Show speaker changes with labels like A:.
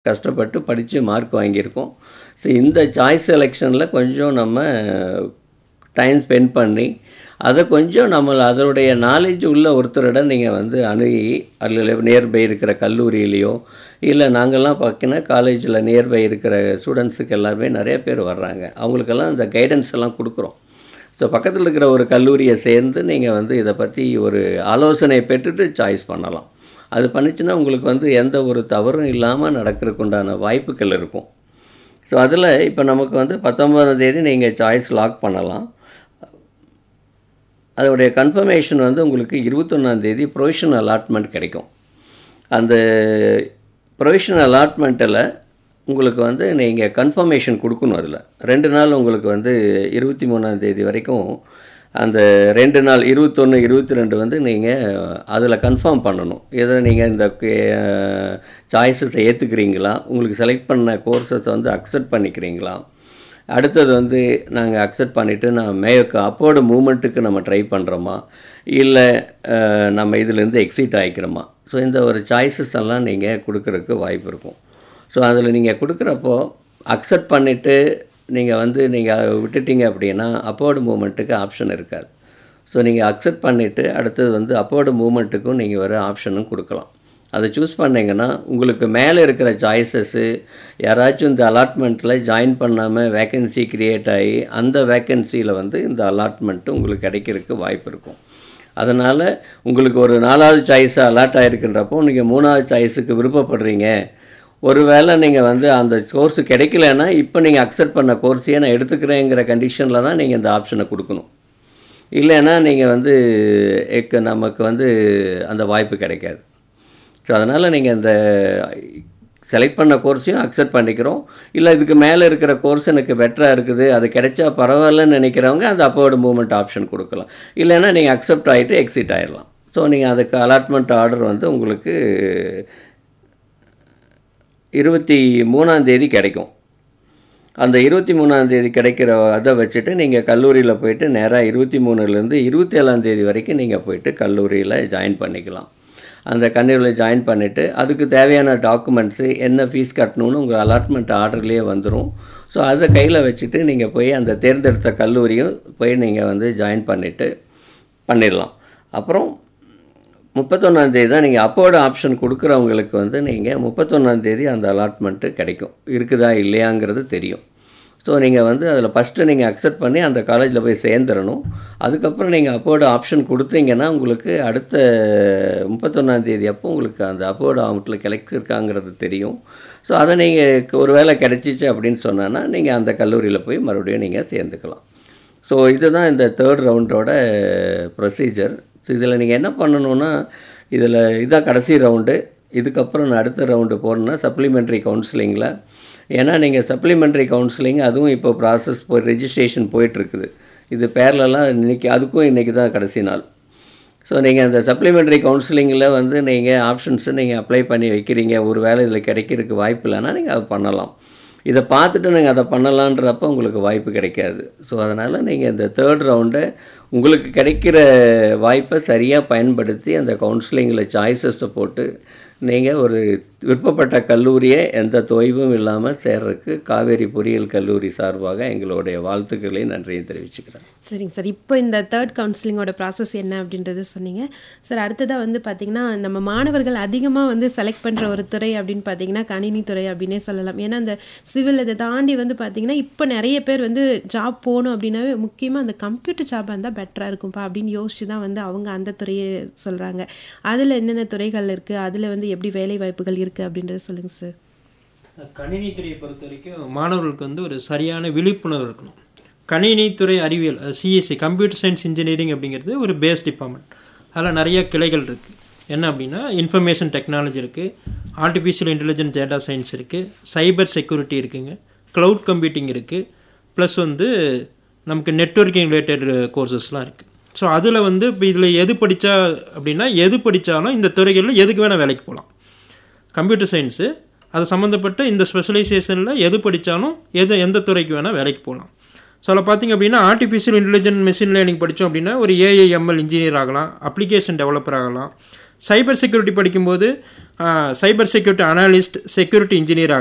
A: கஷ்டப்பட்டு படித்து மார்க் வாங்கியிருக்கோம் ஸோ இந்த சாய்ஸ் செலெக்ஷனில் கொஞ்சம் நம்ம டைம் ஸ்பெண்ட் பண்ணி அதை கொஞ்சம் நம்ம அதனுடைய நாலேஜ் உள்ள ஒருத்தரிடம் நீங்கள் வந்து அணுகி அதில் நியர்பை இருக்கிற கல்லூரியிலையோ இல்லை நாங்கள்லாம் பார்த்தீங்கன்னா காலேஜில் நியர்பை இருக்கிற ஸ்டூடெண்ட்ஸுக்கு எல்லாருமே நிறைய பேர் வர்றாங்க அவங்களுக்கெல்லாம் இந்த கைடன்ஸ் எல்லாம் கொடுக்குறோம் ஸோ பக்கத்தில் இருக்கிற ஒரு கல்லூரியை சேர்ந்து நீங்கள் வந்து இதை பற்றி ஒரு ஆலோசனை பெற்றுட்டு சாய்ஸ் பண்ணலாம் அது பண்ணிச்சுன்னா உங்களுக்கு வந்து எந்த ஒரு தவறும் இல்லாமல் நடக்கிறதுக்கு உண்டான வாய்ப்புகள் இருக்கும் ஸோ அதில் இப்போ நமக்கு வந்து பத்தொன்பதாம் தேதி நீங்கள் சாய்ஸ் லாக் பண்ணலாம் அதோடைய கன்ஃபர்மேஷன் வந்து உங்களுக்கு இருபத்தொன்னாந்தேதி ப்ரொவிஷன் அலாட்மெண்ட் கிடைக்கும் அந்த ப்ரொவிஷன் அலாட்மெண்ட்டில் உங்களுக்கு வந்து நீங்கள் கன்ஃபர்மேஷன் கொடுக்கணும் அதில் ரெண்டு நாள் உங்களுக்கு வந்து இருபத்தி மூணாந்தேதி வரைக்கும் அந்த ரெண்டு நாள் இருபத்தொன்று இருபத்தி ரெண்டு வந்து நீங்கள் அதில் கன்ஃபார்ம் பண்ணணும் எதை நீங்கள் இந்த சாய்ஸஸை ஏற்றுக்கிறீங்களா உங்களுக்கு செலக்ட் பண்ண கோர்ஸஸை வந்து அக்செப்ட் பண்ணிக்கிறீங்களா அடுத்தது வந்து நாங்கள் அக்செப்ட் பண்ணிவிட்டு நான் மேற்கு அப்போட மூமெண்ட்டுக்கு நம்ம ட்ரை பண்ணுறோமா இல்லை நம்ம இதுலேருந்து எக்ஸிட் ஆகிக்கிறோமா ஸோ இந்த ஒரு சாய்ஸஸ் எல்லாம் நீங்கள் கொடுக்குறதுக்கு வாய்ப்பு இருக்கும் ஸோ அதில் நீங்கள் கொடுக்குறப்போ அக்செப்ட் பண்ணிவிட்டு நீங்கள் வந்து நீங்கள் விட்டுட்டீங்க அப்படின்னா அப்போர்டு மூமெண்ட்டுக்கு ஆப்ஷன் இருக்காது ஸோ நீங்கள் அக்செப்ட் பண்ணிவிட்டு அடுத்தது வந்து அப்போர்டு மூமெண்ட்டுக்கும் நீங்கள் வர ஆப்ஷனும் கொடுக்கலாம் அதை சூஸ் பண்ணிங்கன்னா உங்களுக்கு மேலே இருக்கிற சாய்ஸஸ்ஸு யாராச்சும் இந்த அலாட்மெண்ட்டில் ஜாயின் பண்ணாமல் வேக்கன்சி க்ரியேட் ஆகி அந்த வேக்கன்சியில் வந்து இந்த அலாட்மெண்ட்டு உங்களுக்கு கிடைக்கிறதுக்கு வாய்ப்பு இருக்கும் அதனால் உங்களுக்கு ஒரு நாலாவது சாய்ஸை அலாட் ஆகிருக்குன்றப்போ நீங்கள் மூணாவது சாய்ஸுக்கு விருப்பப்படுறீங்க ஒருவேளை நீங்கள் வந்து அந்த கோர்ஸ் கிடைக்கலன்னா இப்போ நீங்கள் அக்செப்ட் பண்ண கோர்ஸையே நான் எடுத்துக்கிறேங்கிற கண்டிஷனில் தான் நீங்கள் இந்த ஆப்ஷனை கொடுக்கணும் இல்லைன்னா நீங்கள் வந்து எக்கு நமக்கு வந்து அந்த வாய்ப்பு கிடைக்காது ஸோ அதனால் நீங்கள் இந்த செலக்ட் பண்ண கோர்ஸையும் அக்செப்ட் பண்ணிக்கிறோம் இல்லை இதுக்கு மேலே இருக்கிற கோர்ஸ் எனக்கு பெட்டராக இருக்குது அது கிடைச்சா பரவாயில்லன்னு நினைக்கிறவங்க அந்த அப்போர்டு மூமெண்ட் ஆப்ஷன் கொடுக்கலாம் இல்லைன்னா நீங்கள் அக்செப்ட் ஆகிட்டு எக்ஸிட் ஆகிடலாம் ஸோ நீங்கள் அதுக்கு அலாட்மெண்ட் ஆர்டர் வந்து உங்களுக்கு இருபத்தி மூணாந்தேதி கிடைக்கும் அந்த இருபத்தி மூணாந்தேதி கிடைக்கிற அதை வச்சுட்டு நீங்கள் கல்லூரியில் போயிட்டு நேராக இருபத்தி மூணுலேருந்து இருபத்தி ஏழாந்தேதி வரைக்கும் நீங்கள் போயிட்டு கல்லூரியில் ஜாயின் பண்ணிக்கலாம் அந்த கல்லூரியில் ஜாயின் பண்ணிவிட்டு அதுக்கு தேவையான டாக்குமெண்ட்ஸு என்ன ஃபீஸ் கட்டணும்னு உங்கள் அலாட்மெண்ட் ஆர்டர்லேயே வந்துடும் ஸோ அதை கையில் வச்சுட்டு நீங்கள் போய் அந்த தேர்ந்தெடுத்த கல்லூரியும் போய் நீங்கள் வந்து ஜாயின் பண்ணிவிட்டு பண்ணிடலாம் அப்புறம் முப்பத்தொன்னாந்தேதி தான் நீங்கள் அப்போட ஆப்ஷன் கொடுக்குறவங்களுக்கு வந்து நீங்கள் முப்பத்தொன்னாந்தேதி அந்த அலாட்மெண்ட்டு கிடைக்கும் இருக்குதா இல்லையாங்கிறது தெரியும் ஸோ நீங்கள் வந்து அதில் ஃபஸ்ட்டு நீங்கள் அக்செப்ட் பண்ணி அந்த காலேஜில் போய் சேர்ந்துடணும் அதுக்கப்புறம் நீங்கள் அப்போட ஆப்ஷன் கொடுத்தீங்கன்னா உங்களுக்கு அடுத்த முப்பத்தொன்னாந்தேதி அப்போ உங்களுக்கு அந்த அப்போட ஆமட்டில் கிடைச்சிருக்காங்கிறது தெரியும் ஸோ அதை நீங்கள் ஒரு வேளை கிடச்சிச்சு அப்படின்னு சொன்னால் நீங்கள் அந்த கல்லூரியில் போய் மறுபடியும் நீங்கள் சேர்ந்துக்கலாம் ஸோ இதுதான் இந்த தேர்ட் ரவுண்டோட ப்ரொசீஜர் ஸோ இதில் நீங்கள் என்ன பண்ணணுன்னா இதில் இதான் கடைசி ரவுண்டு இதுக்கப்புறம் நான் அடுத்த ரவுண்டு போகிறேன்னா சப்ளிமெண்ட்ரி கவுன்சிலிங்கில் ஏன்னா நீங்கள் சப்ளிமெண்ட்ரி கவுன்சிலிங் அதுவும் இப்போ ப்ராசஸ் போய் ரெஜிஸ்ட்ரேஷன் போயிட்டுருக்குது இது பேர்லலாம் இன்றைக்கி அதுக்கும் இன்றைக்கி தான் கடைசி நாள் ஸோ நீங்கள் அந்த சப்ளிமெண்ட்ரி கவுன்சிலிங்கில் வந்து நீங்கள் ஆப்ஷன்ஸு நீங்கள் அப்ளை பண்ணி வைக்கிறீங்க ஒரு வேலை இதில் கிடைக்கிறதுக்கு வாய்ப்பு இல்லைன்னா நீங்கள் அதை பண்ணலாம் இதை பார்த்துட்டு நீங்கள் அதை பண்ணலான்றப்போ உங்களுக்கு வாய்ப்பு கிடைக்காது ஸோ அதனால் நீங்கள் இந்த தேர்ட் ரவுண்டை உங்களுக்கு கிடைக்கிற வாய்ப்பை சரியாக பயன்படுத்தி அந்த கவுன்சிலிங்கில் சாய்ஸஸை போட்டு நீங்கள் ஒரு விருப்பப்பட்ட கல்லூரியை எந்த தொய்வும் இல்லாமல் சேர்றதுக்கு காவேரி பொறியியல் கல்லூரி சார்பாக எங்களுடைய வாழ்த்துக்களை நன்றியை தெரிவிச்சுக்கிறேன்
B: சரிங்க சார் இப்போ இந்த தேர்ட் கவுன்சிலிங்கோட ப்ராசஸ் என்ன அப்படின்றது சொன்னீங்க சார் அடுத்ததாக வந்து பார்த்திங்கன்னா நம்ம மாணவர்கள் அதிகமாக வந்து செலக்ட் பண்ணுற ஒரு துறை அப்படின்னு பார்த்தீங்கன்னா கணினி துறை அப்படின்னே சொல்லலாம் ஏன்னா அந்த சிவில் இதை தாண்டி வந்து பார்த்திங்கன்னா இப்போ நிறைய பேர் வந்து ஜாப் போகணும் அப்படின்னாவே முக்கியமாக அந்த கம்ப்யூட்டர் ஜாப் இருந்தால் பெட்டராக இருக்கும்ப்பா அப்படின்னு யோசிச்சு தான் வந்து அவங்க அந்த துறையை சொல்கிறாங்க அதில் என்னென்ன துறைகள் இருக்குது அதில் வந்து எப்படி வேலை வாய்ப்புகள் இருக்குது அப்படின்றத சொல்லுங்கள் சார்
C: கணினித்துறையை பொறுத்த வரைக்கும் மாணவர்களுக்கு வந்து ஒரு சரியான விழிப்புணர்வு இருக்கணும் கணினித்துறை அறிவியல் சிஎஸ்சி கம்ப்யூட்டர் சயின்ஸ் இன்ஜினியரிங் அப்படிங்கிறது ஒரு பேஸ் டிபார்ட்மெண்ட் அதில் நிறைய கிளைகள் இருக்குது என்ன அப்படின்னா இன்ஃபர்மேஷன் டெக்னாலஜி இருக்குது ஆர்டிஃபிஷியல் இன்டெலிஜென்ஸ் டேட்டா சயின்ஸ் இருக்குது சைபர் செக்யூரிட்டி இருக்குங்க க்ளவுட் கம்ப்யூட்டிங் இருக்குது ப்ளஸ் வந்து நமக்கு நெட்ஒர்க்கிங் ரிலேட்டட் கோர்சஸ்லாம் இருக்குது ஸோ அதில் வந்து இப்போ இதில் எது படித்தா அப்படின்னா எது படித்தாலும் இந்த துறைகளில் எதுக்கு வேணால் வேலைக்கு போகலாம் கம்ப்யூட்டர் சயின்ஸு அது சம்மந்தப்பட்ட இந்த ஸ்பெஷலைசேஷனில் எது படித்தாலும் எது எந்த துறைக்கு வேணால் வேலைக்கு போகலாம் ஸோ அதில் பார்த்திங்க அப்படின்னா ஆர்டிஃபிஷியல் இன்டெலிஜென்ட் மெஷின் லேர்னிங் படித்தோம் அப்படின்னா ஒரு ஏஐஎம்எல் இன்ஜினியர் ஆகலாம் அப்ளிகேஷன் டெவலப்பர் ஆகலாம் சைபர் செக்யூரிட்டி படிக்கும்போது cyber security analyst security engineer